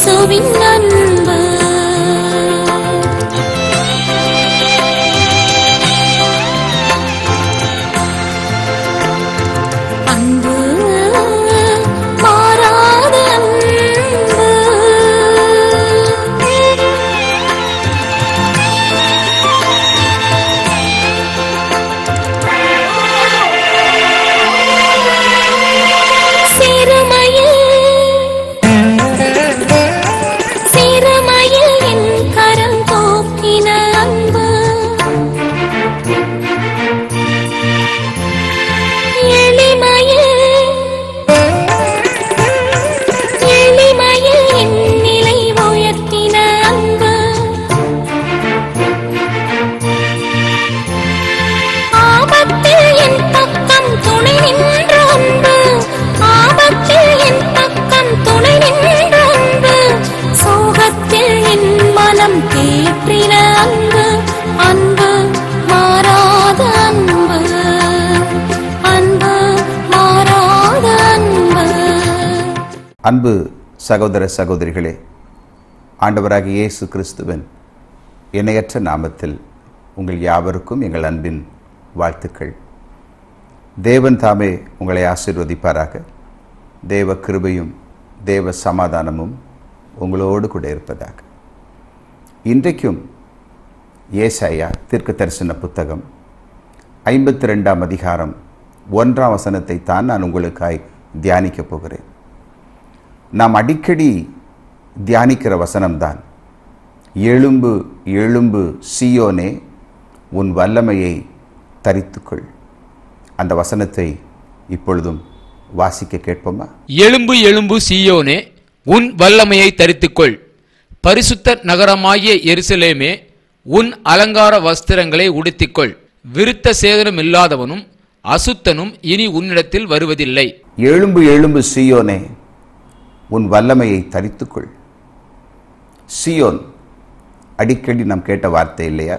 இயேசுவின் அன்பு அன்பு மாறாத அன்பு சிறுமையில் சிறுமையில் என் கரம் தூக்கின அன்பு எளிமையில் எளிமையில் என் நிலை உயர்த்தின அன்பு ஆபத்தில் என் பக்கம் துணை நின்ற அன்பு ஆபத்தில் என் பக்கம் துணை நின்ற அன்பு சோகத்தில் என் மனம் தேற்றின அன்பு அன்பு மாறாத அன்பு அன்பு மாறாத அன்பு அன்பு சகோதர சகோதரிகளே ஆண்டவராகிய இயேசு கிறிஸ்துவின் இணையற்ற நாமத்தில் உங்கள் யாவருக்கும் எங்கள் அன்பின் வாழ்த்துக்கள் தேவன் தாமே உங்களை ஆசீர்வதிப்பாராக தேவ கிருபையும் தேவ சமாதானமும் உங்களோடு கூட இருப்பதாக இன்றைக்கும் ஏசாயா தீர்க்க தரிசன புத்தகம் ஐம்பத்தி ரெண்டாம் அதிகாரம் ஒன்றாம் வசனத்தை தான் நான் உங்களுக்காய் தியானிக்கப் போகிறேன் நாம் அடிக்கடி தியானிக்கிற வசனம்தான் எழும்பு எழும்பு சியோனே உன் வல்லமையை தரித்துக்கொள் அந்த வசனத்தை இப்பொழுதும் வாசிக்க கேட்போமா எழும்பு எழும்பு சீயோனே உன் வல்லமையை தரித்துக்கொள் பரிசுத்த நகரமாகிய எருசலேமே உன் அலங்கார வஸ்திரங்களை உடுத்திக்கொள் விருத்த சேதனம் இல்லாதவனும் அசுத்தனும் இனி உன்னிடத்தில் வருவதில்லை எழும்பு எழும்பு சியோனே உன் வல்லமையை தரித்துக்கொள் சியோன் அடிக்கடி நாம் கேட்ட வார்த்தை இல்லையா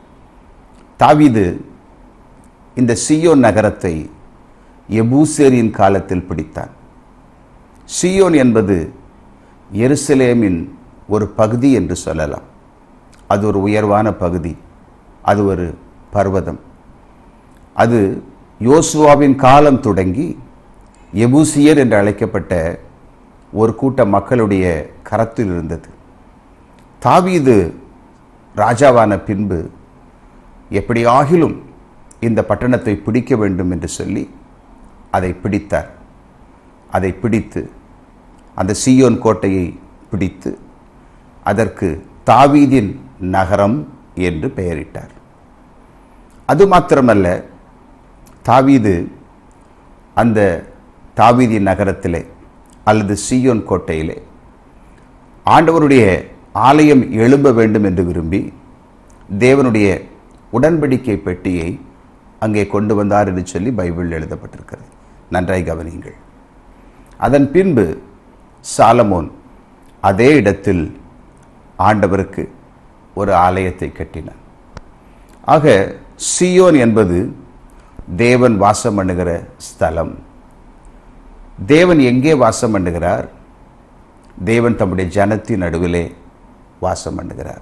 தாவீது இந்த சியோன் நகரத்தை எபூசேரியின் காலத்தில் பிடித்தான் சியோன் என்பது எருசலேமின் ஒரு பகுதி என்று சொல்லலாம் அது ஒரு உயர்வான பகுதி அது ஒரு பர்வதம் அது யோசுவாவின் காலம் தொடங்கி எபூசியர் என்று அழைக்கப்பட்ட ஒரு கூட்ட மக்களுடைய கரத்தில் இருந்தது தாவீது ராஜாவான பின்பு எப்படியாகிலும் இந்த பட்டணத்தை பிடிக்க வேண்டும் என்று சொல்லி அதை பிடித்தார் அதை பிடித்து அந்த சீயோன் கோட்டையை பிடித்து அதற்கு தாவீதின் நகரம் என்று பெயரிட்டார் அது மாத்திரமல்ல தாவீது அந்த தாவீதின் நகரத்திலே அல்லது சீயோன் கோட்டையிலே ஆண்டவருடைய ஆலயம் எழும்ப வேண்டும் என்று விரும்பி தேவனுடைய உடன்படிக்கை பெட்டியை அங்கே கொண்டு வந்தார் என்று சொல்லி பைபிள் எழுதப்பட்டிருக்கிறது நன்றாய் கவனியுங்கள் அதன் பின்பு சாலமோன் அதே இடத்தில் ஆண்டவருக்கு ஒரு ஆலயத்தை கட்டினான் ஆக சியோன் என்பது தேவன் வாசம் பண்ணுகிற ஸ்தலம் தேவன் எங்கே வாசம் பண்ணுகிறார் தேவன் தம்முடைய ஜனத்தின் நடுவிலே வாசம் பண்ணுகிறார்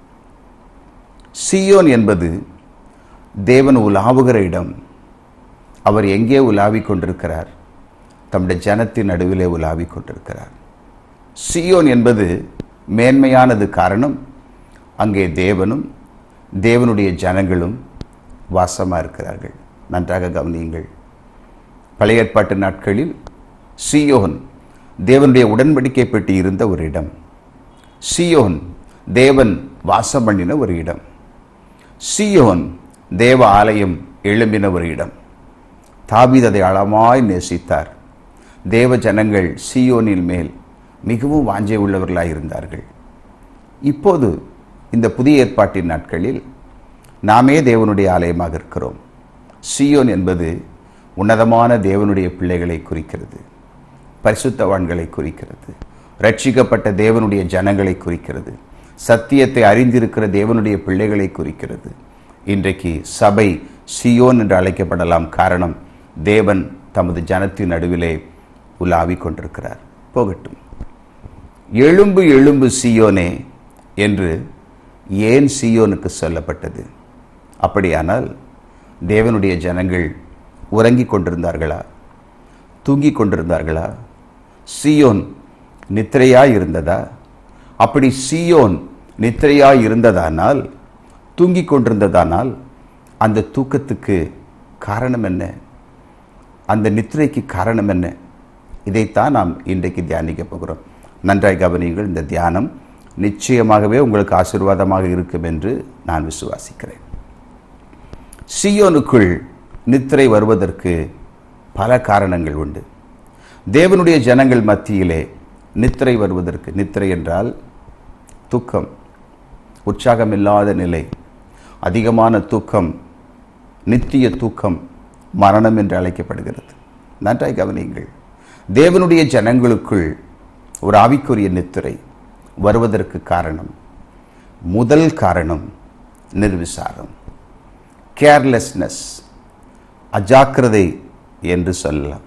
சியோன் என்பது தேவன் உலாவுகிற இடம் அவர் எங்கே உலாவிக் கொண்டிருக்கிறார் தம்முடைய ஜனத்தின் நடுவிலே உலாவிக் கொண்டிருக்கிறார் சியோன் என்பது மேன்மையானது காரணம் அங்கே தேவனும் தேவனுடைய ஜனங்களும் வாசமாக இருக்கிறார்கள் நன்றாக கவனியுங்கள் பழைய ஏற்பாட்டு நாட்களில் சியோன் தேவனுடைய உடன்படிக்கை பெட்டி இருந்த ஒரு இடம் சியோன் தேவன் வாசம் பண்ணின ஒரு இடம் சியோன் தேவ ஆலயம் எழும்பின ஒரு இடம் தாவீது அதை அளமாய் நேசித்தார் தேவ ஜனங்கள் சியோனின் மேல் மிகவும் வாஞ்சை உள்ளவர்களாய் இருந்தார்கள் இப்போது இந்த புதிய ஏற்பாட்டின் நாட்களில் நாமே தேவனுடைய ஆலயமாக இருக்கிறோம் சியோன் என்பது உன்னதமான தேவனுடைய பிள்ளைகளை குறிக்கிறது பரிசுத்தவான்களை குறிக்கிறது ரட்சிக்கப்பட்ட தேவனுடைய ஜனங்களை குறிக்கிறது சத்தியத்தை அறிந்திருக்கிற தேவனுடைய பிள்ளைகளை குறிக்கிறது இன்றைக்கு சபை சியோன் என்று அழைக்கப்படலாம் காரணம் தேவன் தமது ஜனத்தின் நடுவிலே உலாவிக் கொண்டிருக்கிறார் போகட்டும் எழும்பு எழும்பு சியோனே என்று ஏன் சியோனுக்கு சொல்லப்பட்டது அப்படியானால் தேவனுடைய ஜனங்கள் உறங்கிக் கொண்டிருந்தார்களா தூங்கிக் கொண்டிருந்தார்களா சியோன் நித்திரையாய் இருந்ததா அப்படி சியோன் நித்திரையாய் இருந்ததானால் தூங்கிக் கொண்டிருந்ததானால் அந்த தூக்கத்துக்கு காரணம் என்ன அந்த நித்திரைக்கு காரணம் என்ன இதைத்தான் நாம் இன்றைக்கு தியானிக்க போகிறோம் நன்றாய் கவனியுங்கள் இந்த தியானம் நிச்சயமாகவே உங்களுக்கு ஆசீர்வாதமாக இருக்கும் என்று நான் விசுவாசிக்கிறேன் சியோனுக்குள் நித்திரை வருவதற்கு பல காரணங்கள் உண்டு தேவனுடைய ஜனங்கள் மத்தியிலே நித்திரை வருவதற்கு நித்திரை என்றால் துக்கம் உற்சாகமில்லாத நிலை அதிகமான தூக்கம் நித்திய தூக்கம் மரணம் என்று அழைக்கப்படுகிறது நன்றாய் கவனியுங்கள் தேவனுடைய ஜனங்களுக்குள் ஒரு ஆவிக்குரிய நித்திரை வருவதற்கு காரணம் முதல் காரணம் நிர்விசாரம் கேர்லெஸ்னஸ் அஜாக்கிரதை என்று சொல்லலாம்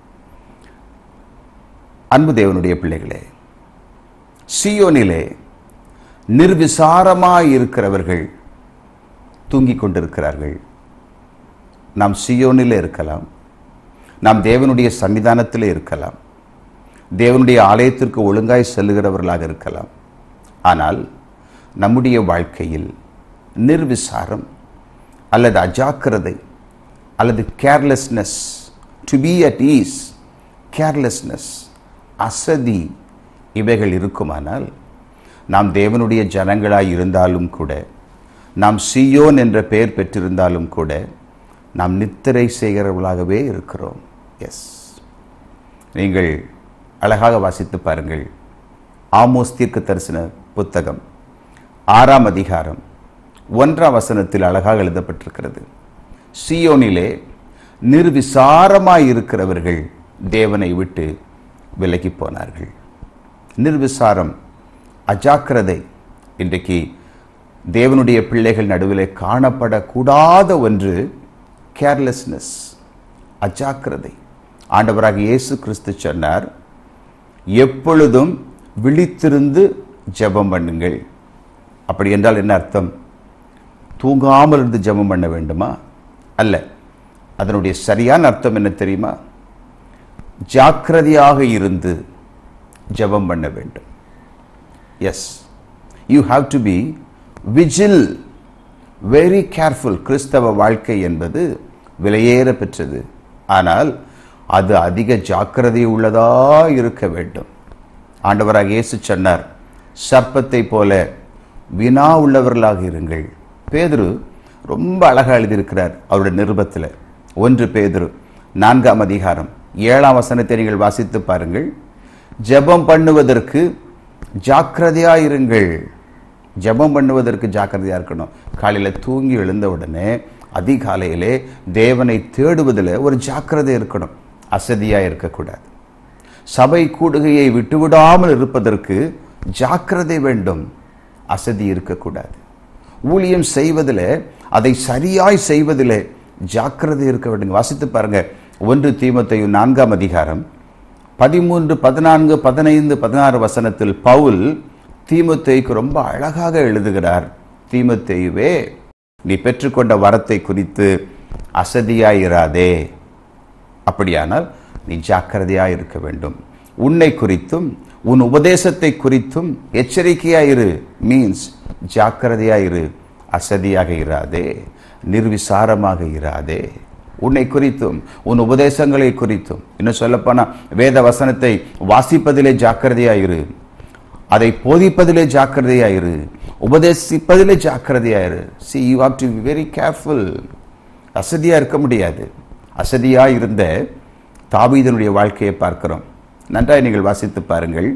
அன்பு தேவனுடைய பிள்ளைகளே சியோனிலே நிர்விசாரமாய் இருக்கிறவர்கள் தூங்கிக் கொண்டிருக்கிறார்கள் நாம் சியோனிலே இருக்கலாம் நாம் தேவனுடைய சன்னிதானத்திலே இருக்கலாம் தேவனுடைய ஆலயத்திற்கு ஒழுங்காய் செல்லுகிறவர்களாக இருக்கலாம் ஆனால் நம்முடைய வாழ்க்கையில் நிர்விசாரம் அல்லது அஜாக்கிரதை அல்லது carelessness to be at ease carelessness அசதி இவைகள் இருக்குமானால் நாம் தேவனுடைய ஜனங்களாய் இருந்தாலும் கூட நாம் சியோன் என்ற பெயர் பெற்றிருந்தாலும் கூட நாம் நித்திரை செய்கிறவர்களாகவே இருக்கிறோம் எஸ் நீங்கள் அழகாக வாசித்து பாருங்கள் ஆமோஸ் தீர்க்க தரிசன புத்தகம் ஆறாம் அதிகாரம் ஒன்றாம் வசனத்தில் அழகாக எழுதப்பட்டிருக்கிறது சியோனிலே நிர்விசாரமாய் இருக்கிறவர்கள் தேவனை விட்டு விலகி போனார்கள் நிர்விசாரம் அஜாக்கிரதை இன்றைக்கு தேவனுடைய பிள்ளைகள் நடுவிலே காணப்படக்கூடாத ஒன்று கேர்லெஸ்னஸ் அஜாக்கிரதை ஆண்டவராக இயேசு கிறிஸ்து சொன்னார் எப்பொழுதும் விழித்திருந்து ஜெபம் பண்ணுங்கள் அப்படி என்றால் என்ன அர்த்தம் தூங்காமல் இருந்து ஜெபம் பண்ண வேண்டுமா அல்ல அதனுடைய சரியான அர்த்தம் என்ன தெரியுமா ஜாக்கிரதையாக இருந்து ஜெபம் பண்ண வேண்டும் yes you have to be vigil very careful கிறிஸ்தவ வாழ்க்கை என்பது விலையேற பெற்றது ஆனால் அது அதிக ஜாக்கிரதை உள்ளதா இருக்க வேண்டும் ஆண்டவராக இயேசு சொன்னார் சர்ப்பத்தை போல வினா உள்ளவர்களாக இருங்கள் பேதுரு ரொம்ப அழகாக எழுதியிருக்கிறார் அவருடைய நிருபத்தில் ஒன்று பேதுரு நான்காம் அதிகாரம் ஏழாம் வசனத்தை நீங்கள் வாசித்து பாருங்கள் ஜெபம் பண்ணுவதற்கு ஜாக்கிரதையா இருங்கள் ஜெபம் பண்ணுவதற்கு ஜாக்கிரதையா இருக்கணும் காலையில் தூங்கி எழுந்த உடனே அதிகாலையிலே தேவனை தேடுவதில் ஒரு ஜாக்கிரதை இருக்கணும் அசதியா இருக்கக்கூடாது சபை கூடுகையை விட்டுவிடாமல் இருப்பதற்கு ஜாக்கிரதை வேண்டும் அசதி இருக்கக்கூடாது ஊழியம் செய்வதில் அதை சரியாய் செய்வதில் ஜாக்கிரதை இருக்க வேண்டும் வாசித்து பாருங்க ஒன்று தீமத்தையும் நான்காம் அதிகாரம் பதிமூன்று பதினான்கு பதினைந்து பதினாறு வசனத்தில் பவுல் தீமத்தேயுக்கு ரொம்ப அழகாக எழுதுகிறார் தீமத்தேயுவே நீ பெற்றுக்கொண்ட வரத்தை குறித்து அசதியாயிராதே அப்படியானால் நீ ஜாக்கிரதையாய் இருக்க வேண்டும் உன்னை குறித்தும் உன் உபதேசத்தை குறித்தும் எச்சரிக்கையாயிரு மீன்ஸ் ஜாக்கிரதையாயிரு அசதியாக இராதே நிர்விசாரமாக இராதே உன்னை குறித்தும் உன் உபதேசங்களை குறித்தும் இன்னும் சொல்லப்போனா வேத வசனத்தை வாசிப்பதிலே ஜாக்கிரதையாயிரு அதை போதிப்பதிலே ஜாக்கிரதையாயிரு உபதேசிப்பதிலே ஜாக்கிரதையாயிரு see you have to be very careful அசதியாக இருக்க முடியாது அசதியாக இருந்த தாவீதனுடைய வாழ்க்கையை பார்க்கிறோம் நன்றாய் நீங்கள் வாசித்து பாருங்கள்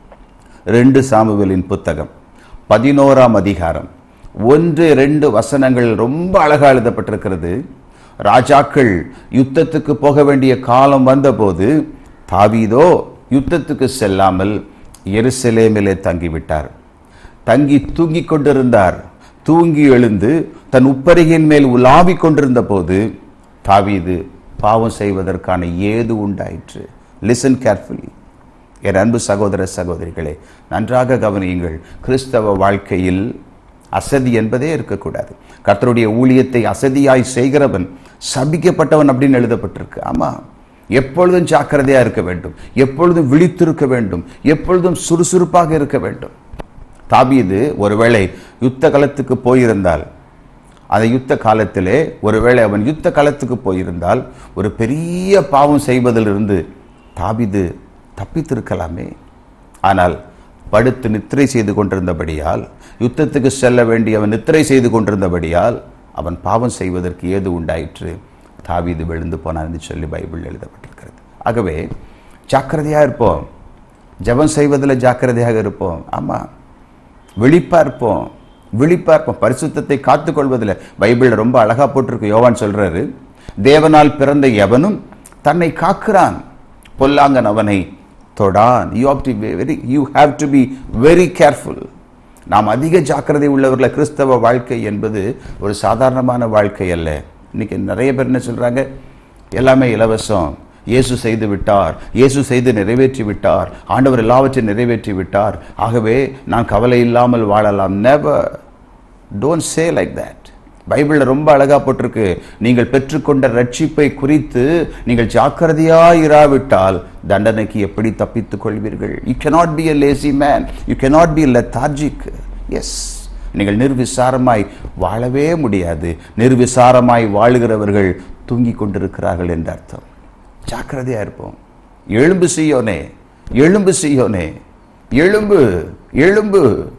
ரெண்டு சாமுவேலின் புத்தகம் பதினோராம் அதிகாரம் ஒன்று ரெண்டு வசனங்கள் ரொம்ப அழகாக எழுதப்பட்டிருக்கிறது ராஜாக்கள் யுத்தத்துக்கு போக வேண்டிய காலம் வந்தபோது தாவீதோ யுத்தத்துக்கு செல்லாமல் எருசலேமிலே தங்கிவிட்டார் தங்கி தூங்கிக் கொண்டிருந்தார் தூங்கி எழுந்து தன் உப்பரிகையின் மேல் உலாவிக் கொண்டிருந்த போது தாவீது பாவம் செய்வதற்கான ஏது உண்டாயிற்று லிசன் கேர்ஃபுல்லி என் அன்பு சகோதர சகோதரிகளே நன்றாக கவனியுங்கள் கிறிஸ்தவ வாழ்க்கையில் அசதி என்பதே இருக்கக்கூடாது கர்த்தருடைய ஊழியத்தை அசதியாய் செய்கிறவன் சபிக்கப்பட்டவன் அப்படின்னு எழுதப்பட்டிருக்கு ஆமா எப்பொழுதும் ஜாக்கிரதையா இருக்க வேண்டும் எப்பொழுதும் விழித்திருக்க வேண்டும் எப்பொழுதும் சுறுசுறுப்பாக இருக்க வேண்டும் தாபீது ஒருவேளை யுத்த களத்துக்கு போயிருந்தால் அந்த யுத்த காலத்திலே ஒருவேளை அவன் யுத்த களத்துக்கு போயிருந்தால் ஒரு பெரிய பாவம் செய்வதிலிருந்து தாபீது தப்பித்திருக்கலாமே ஆனால் படுத்து நித்திரை செய்து கொண்டிருந்தபடியால் யுத்தத்துக்கு செல்ல வேண்டிய அவன் நித்திரை செய்து கொண்டிருந்தபடியால் அவன் பாவம் செய்வதற்கு ஏது உண்டாயிற்று தாவீது விழுந்து போனான் என்று சொல்லி பைபிள் எழுதப்பட்டிருக்கிறது ஆகவே ஜாக்கிரதையாக இருப்போம் ஜெபம் செய்வதில் ஜாக்கிரதையாக இருப்போம் ஆமாம் விழிப்பா இருப்போம் விழிப்பா இருப்போம் பரிசுத்தத்தை காத்துக்கொள்வதில் பைபிள் ரொம்ப அழகா போட்டிருக்கு யோவான் சொல்றாரு தேவனால் பிறந்த எவனும் தன்னை காக்கிறான் பொல்லாங்கன் அவனை தொடான் you have to very you have to be very careful நாம் அதிக ஜாக்கிரதை உள்ளவர்கள கிறிஸ்தவ வாழ்க்கை என்பது ஒரு சாதாரணமான வாழ்க்கை அல்ல இன்னைக்கு நிறைய பேர் என்ன சொல்றாங்க எல்லாமே இலவசம் இயேசு செய்து விட்டார் இயேசு செய்து நிறைவேற்றி விட்டார் ஆண்டவர் எல்லாவற்றையும் நிறைவேற்றி விட்டார் ஆகவே நான் கவலை இல்லாமல் வாழலாம் never don't say like that பைபிளில் ரொம்ப அழகா போட்டிருக்கு நீங்கள் பெற்றுக்கொண்ட ரட்சிப்பை குறித்து நீங்கள் ஜாக்கிரதையாய் இராவிட்டால் தண்டனைக்கு எப்படி தப்பித்துக் கொள்வீர்கள் you cannot be a lazy man you cannot be lethargic yes நீங்கள் நிர்விசாரமாய் வாழவே முடியாது நிர்விசாரமாய் வாழுகிறவர்கள் தூங்கிக் கொண்டிருக்கிறார்கள் என்ற அர்த்தம் ஜாக்கிரதையா இருப்போம் எழும்பு செய்யோனே எழும்பு செய்யோனே எழும்பு எழும்பு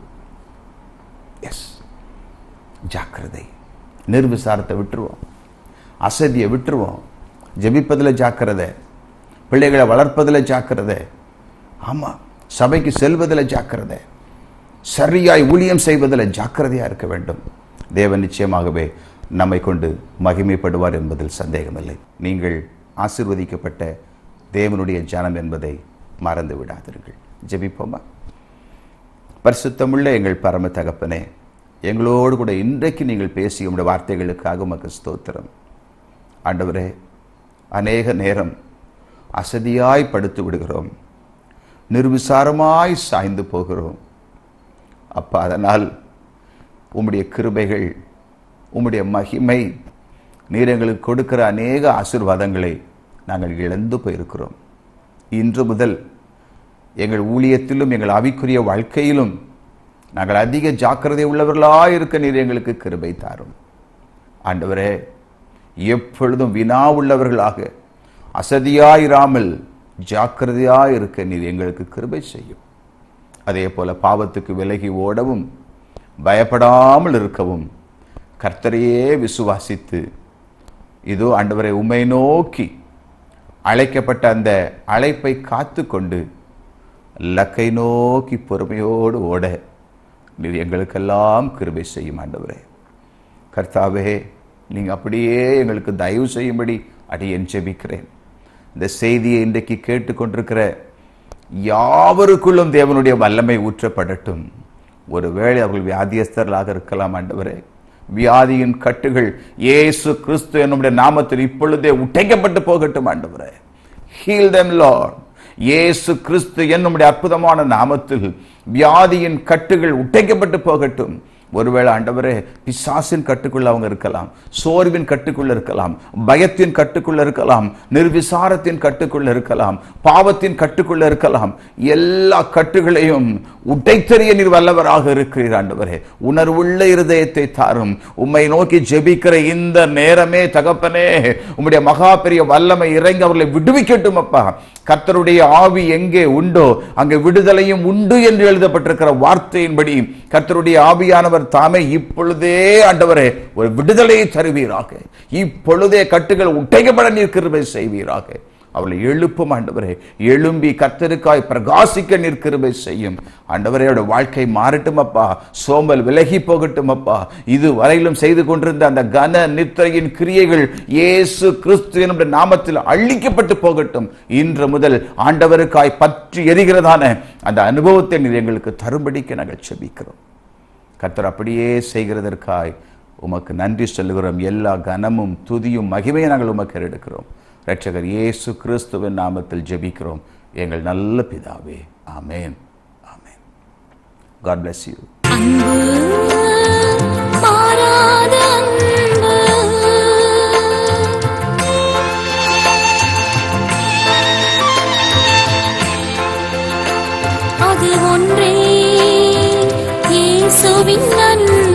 எஸ் ஜாக்கிரதை நிர்விசாரத்தை விட்டுருவோம் அசதியை விட்டுருவோம் ஜெபிப்பதில் ஜாக்கிரதை பிள்ளைகளை வளர்ப்பதில் ஜாக்கிரதை ஆமாம் சபைக்கு செல்வதில் ஜாக்கிரதை சரியாய் ஊழியம் செய்வதில் ஜாக்கிரதையாக இருக்க வேண்டும் தேவன் நிச்சயமாகவே நம்மை கொண்டு மகிமைப்படுவார் என்பதில் சந்தேகமில்லை நீங்கள் ஆசிர்வதிக்கப்பட்ட தேவனுடைய ஜனம் என்பதை மறந்து விடாதீர்கள் ஜெபிப்போமா பரிசுத்தமுள்ள எங்கள் பரம தகப்பனே எங்களோடு கூட இன்றைக்கு நீங்கள் பேசிய உடைய வார்த்தைகளுக்காக உமக்கு ஸ்தோத்திரம் ஆண்டவரே அநேக நேரம் அசதியாய் படுத்து விடுகிறோம் நிர்விசாரமாய் சாய்ந்து போகிறோம் அப்பா அதனால் உம்முடைய கிருபைகள் உம்முடைய மகிமை நீர் எங்களுக்கு கொடுக்கிற அநேக ஆசீர்வாதங்களை நாங்கள் இழந்து போயிருக்கிறோம் இன்று முதல் எங்கள் ஊழியத்திலும் எங்கள் ஆவிக்குரிய வாழ்க்கையிலும் நாங்கள் அதிக ஜாக்கிரதை உள்ளவர்களாய் இருக்க நீர் எங்களுக்கு கிருபை தாரும் ஆண்டவரே எப்பொழுதும் வினா உள்ளவர்களாக அசதியாயிராமல் ஜாக்கிரதையாய் இருக்க நீர் எங்களுக்கு கிருபை செய்யும் அதே போல பாவத்துக்கு விலகி ஓடவும் பயப்படாமல் இருக்கவும் கர்த்தரையே விசுவாசித்து இதோ ஆண்டவரை உம்மை நோக்கி அழைக்கப்பட்ட அந்த அழைப்பை காத்து கொண்டு லக்கை நோக்கி பொறுமையோடு ஓட நீர் எங்களுக்கெல்லாம் கிருபை செய்யும் ஆண்டவரே கர்த்தாவே நீங்க அப்படியே எங்களுக்கு தயவு செய்யும்படி அடியேன் ஜெபிக்கிறேன் இந்த செய்தியை இன்றைக்கு கேட்டுக்கொண்டிருக்கிற யாவருக்குள்ளும் தேவனுடைய வல்லமை ஊற்றப்படட்டும் ஒருவேளை அவர்கள் வியாதியஸ்தர்களாக இருக்கலாம் ஆண்டவரே வியாதியின் கட்டுகள் இயேசு கிறிஸ்து என்னுடைய நாமத்தில் இப்பொழுதே உடைக்கப்பட்டு போகட்டும் ஆண்டவரே ஹீல் தெம் லார்ட் இயேசு கிறிஸ்து என்னுடைய அற்புதமான நாமத்தில் வியாதியின் கட்டுகள் உடைக்கப்பட்டு போகட்டும் ஒருவேளை ஆண்டவரே பிசாசின் கட்டுக்குள்ள அவங்க இருக்கலாம் சோர்வின் கட்டுக்குள்ள இருக்கலாம் பயத்தின் கட்டுக்குள்ள இருக்கலாம் நிர்விசாரத்தின் கட்டுக்குள்ள இருக்கலாம் பாவத்தின் கட்டுக்குள்ள இருக்கலாம் எல்லா கட்டுகளையும் உடைத்தெறிய நீர் வல்லவராக இருக்கிறீர் ஆண்டவரே உணர்வுள்ள இருதயத்தை தாரும் உம்மை நோக்கி ஜெபிக்கிற இந்த நேரமே தகப்பனே உம்முடைய மகா பெரிய வல்லமை இறங்கி அவர்களை விடுவிக்கட்டும் அப்பா கர்த்தருடைய ஆவி எங்கே உண்டோ அங்கே விடுதலையும் உண்டு என்று எழுதப்பட்டிருக்கிற வார்த்தையின்படி கர்த்தருடைய ஆவியானவர் தாமே இப்பொழுதே ஆண்டவரே ஒரு விடுதலையை தருவீராக இப்பொழுதே கட்டுகள் உடைக்கப்பட நீர் கிருபை செய்வீராக அவளை எழுப்பும் ஆண்டவரே எழும்பி கர்த்தருக்காய் பிரகாசிக்க நீர் கிருபை செய்யும் ஆண்டவரே அவருடைய வாழ்க்கை மாறட்டும் அப்பா சோம்பல் விலகி போகட்டும் அப்பா இது வரையிலும் செய்து கொண்டிருந்த அந்த கன நித்திரையின் கிரியைகள் இயேசு கிறிஸ்து என்னுடைய நாமத்தில் அழிக்கப்பட்டு போகட்டும் இன்று முதல் ஆண்டவருக்காய் பற்றி எரிகிறதான அந்த அனுபவத்தை நீர் எங்களுக்கு தரும்படிக்கு நாங்கள் செபிக்கிறோம் கர்த்தர் அப்படியே செய்கிறதற்காய் உமக்கு நன்றி சொல்லுகிறோம் எல்லா கனமும் துதியும் மகிமையை நாங்கள் உமக்கு எடுக்கிறோம் இரட்சகர் இயேசு கிறிஸ்துவின் நாமத்தில் ஜெபிக்கிறோம் எங்கள் நல்ல பிதாவே ஆமென் ஆமென் காட் bless யூ அன்பு மாறாத அன்பு அது ஒன்றே இயேசுவின் அன்பு